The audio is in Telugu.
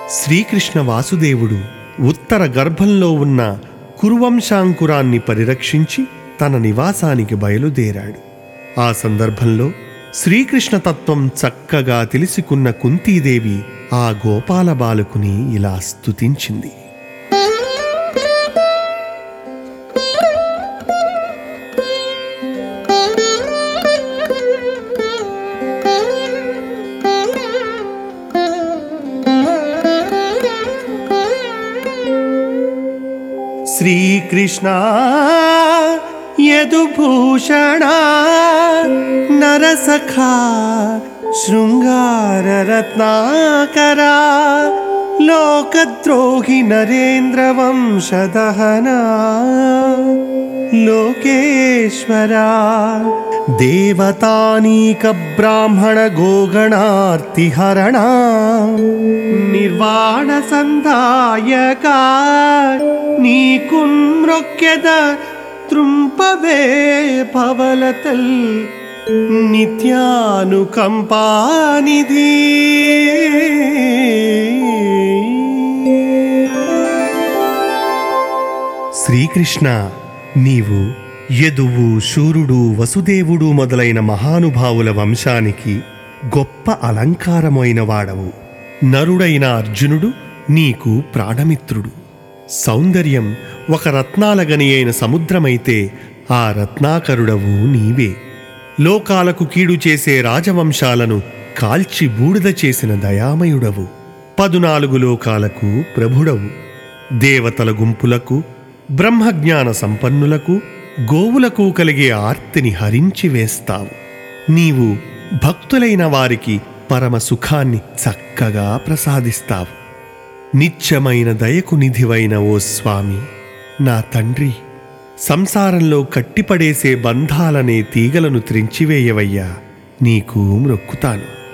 శ్రీకృష్ణ వాసుదేవుడు ఉత్తర గర్భంలో ఉన్న కురువంశాంకురాన్ని పరిరక్షించి తన నివాసానికి బయలుదేరాడు ఆ సందర్భంలో శ్రీకృష్ణ తత్వం చక్కగా తెలుసుకున్న కుంతీదేవి ఆ గోపాల బాలకుని ఇలా స్తుతించింది శ్రీకృష్ణ యదుభూషణ నరసఖా శృంగార రత్నాకరా లోకద్రోహి నరేంద్ర వంశదహనా లోకేశ్వరా దేవతానీక బ్రాహ్మణ గోగణార్తిహరణ నిర్వాణ సందాయక నీకున్మృక్యద త్రుంపవే పవలతల్ నిత్యానుకంపానిధి శ్రీకృష్ణ నీవు యదువు శూరుడు వసుదేవుడు మొదలైన మహానుభావుల వంశానికి గొప్ప అలంకారమైన వాడవు నరుడైన అర్జునుడు నీకు ప్రాణమిత్రుడు సౌందర్యం ఒక రత్నాలగని అయిన సముద్రమైతే ఆ రత్నాకరుడవు నీవే లోకాలకు కీడు చేసే రాజవంశాలను కాల్చి బూడిద చేసిన దయామయుడవు పదునాలుగు లోకాలకు ప్రభుడవు దేవతల గుంపులకు బ్రహ్మజ్ఞాన సంపన్నులకు గోవులకు కలిగే ఆర్తిని హరించి వేస్తావు నీవు భక్తులైన వారికి పరమ సుఖాన్ని చక్కగా ప్రసాదిస్తావు నిత్యమైన దయకు నిధివైన ఓ స్వామి నా తండ్రి సంసారంలో కట్టిపడేసే బంధాలనే తీగలను త్రెంచివేయవయ్యా నీకు మ్రొక్కుతాను